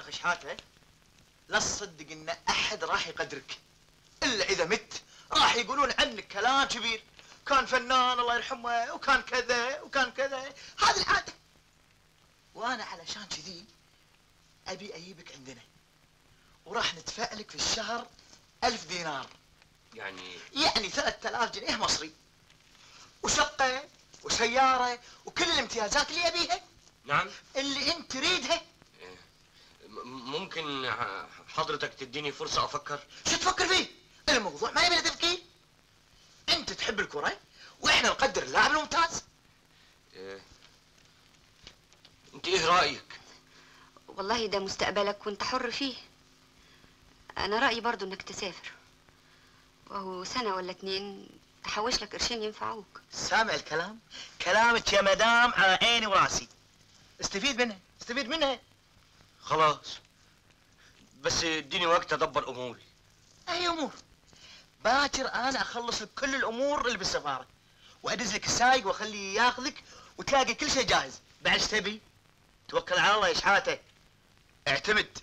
اخ شحاته لا تصدق ان احد راح يقدرك الا اذا مت راح يقولون عنك كلام كبير كان فنان الله يرحمه وكان كذا وكان كذا هذه العاده وانا علشان كذي ابي اجيبك عندنا وراح ندفع لك في الشهر ألف دينار يعني يعني 3000 جنيه مصري وشقة وسيارة وكل الامتيازات اللي أبيها نعم اللي أنت تريدها م- ممكن ح- حضرتك تديني فرصة أفكر شو تفكر فيه؟ الموضوع ما يبي له تفكير أنت تحب الكرة وإحنا نقدر اللاعب الممتاز إيه. أنت إيه رأيك؟ والله ده مستقبلك وانت حر فيه انا رأيي برضو انك تسافر وهو سنة ولا اتنين تحوش لك قرشين ينفعوك سامع الكلام؟ كلامك يا مدام على عيني وراسي استفيد منها استفيد منها خلاص بس اديني وقت أدبر أموري أي أمور باكر أنا أخلص لك كل الأمور اللي بالسفارة وأدز لك السايق وأخليه ياخذك وتلاقي كل شيء جاهز بعد ايش تبي؟ توكل على الله يا شحاته اعتمد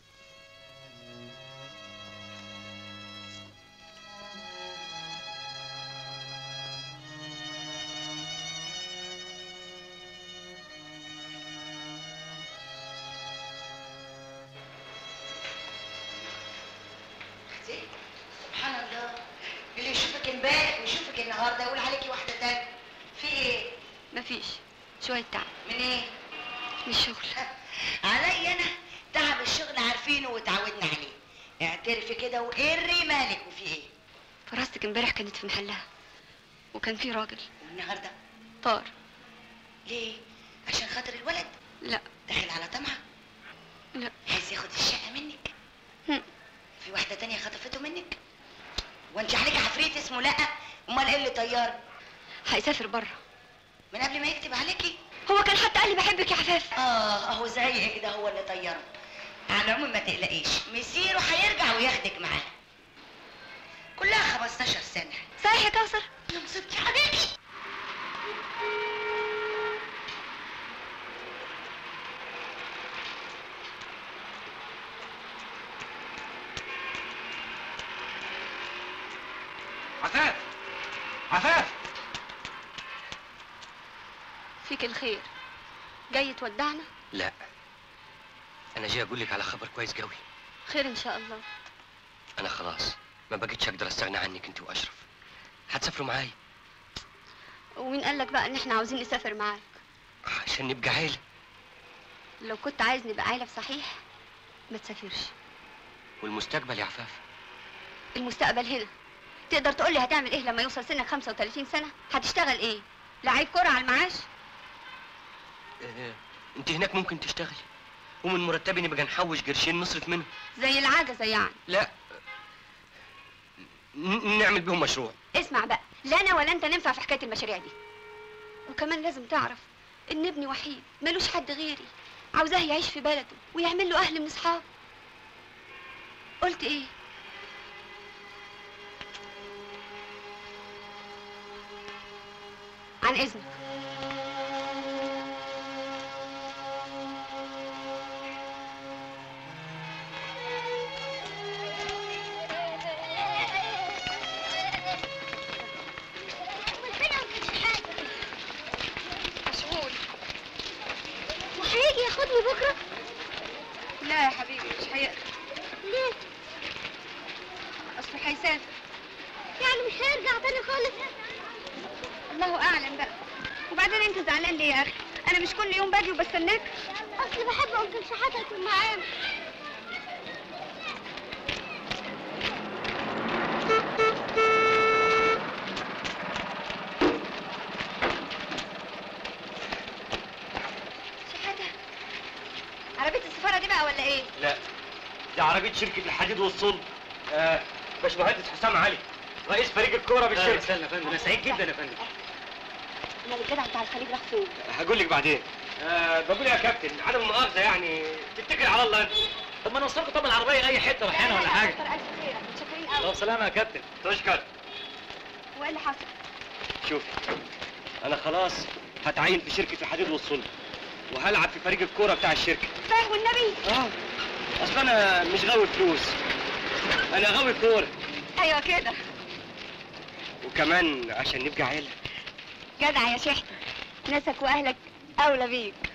زين سبحان الله اللي يشوفك امبارح ويشوفك النهارده يقول عليكي واحده تانية في ايه؟ مفيش شوية تعب من ايه؟ من الشغل علي انا تعب الشغل عارفينه وتعودنا عليه اعترفي كده وقري مالك وفي ايه؟ فراستك امبارح كانت في محلها وكان في راجل والنهارده طار ليه؟ عشان خاطر الولد لا داخل على طمعه لا عايز ياخد الشقه منك هم. في واحده تانية خطفته منك وانت عليك عفريت اسمه لا امال ايه اللي طيار هيسافر بره من قبل ما يكتب عليكي هو كان حتى قال لي بحبك يا عفاف اه اهو زي كده هو اللي طيره على العموم ما تقلقيش مسيره هيرجع وياخدك معاه كلها 15 سنه صحيح يا كوثر يا مصيبتي عليكي عفاف عفاف فيك الخير جاي تودعنا لا أنا جاي أقول لك على خبر كويس قوي خير ان شاء الله أنا خلاص ما بقيتش أقدر أستغنى عنك أنت وأشرف هتسافروا معايا ومين قال لك بقى ان احنا عاوزين نسافر معاك عشان نبقى عيلة لو كنت عايز نبقى عيله بصحيح ما تسافرش والمستقبل يا عفاف المستقبل هنا تقدر تقول لي هتعمل ايه لما يوصل سنك 35 سنه هتشتغل ايه لعيب كرة على المعاش آه، أنت هناك ممكن تشتغلي ومن مرتبي نبقى نحوش قرشين نصرف منهم زي العجزه يعني لا ن- نعمل بيهم مشروع اسمع بقى لا انا ولا انت ننفع في حكايه المشاريع دي وكمان لازم تعرف ان ابني وحيد ملوش حد غيري عاوزاه يعيش في بلده ويعمل له اهل من اصحابه قلت ايه عن اذنك مشغول وهيجي ياخدني بكره لا يا حبيبي مش هيقدر ليه اصله هيسافر يعني مش هيرجع تاني خالص الله اعلم بقى وبعدين انت زعلان ليه يا اخي انا مش كل يوم باجي وبستناك اصل بحب انكل شحاته يكون معانا شحاته عربيه السفاره دي بقى ولا ايه لا دي عربية شركة الحديد والصلب آه باشمهندس حسام علي رئيس فريق الكورة بالشركة استنى يا فندم انا سعيد جدا يا فندم امال الجدع بتاع الخليج راح فين هقول لك بعدين آه بقول يا كابتن عدم المؤاخذة يعني تتكل على الله انت طب ما نوصلكم طب العربيه اي حته رايحين ولا حاجه الف خير متشكرين قوي طب سلامه يا كابتن تشكر وايه اللي حصل شوف انا خلاص هتعين في شركة الحديد والصلب وهلعب في فريق الكورة بتاع الشركة صحيح والنبي اه اصل انا مش غاوي فلوس انا غاوي كوره ايوه كده وكمان عشان نبقى عيله جدع يا شحتة ناسك واهلك اولى بيك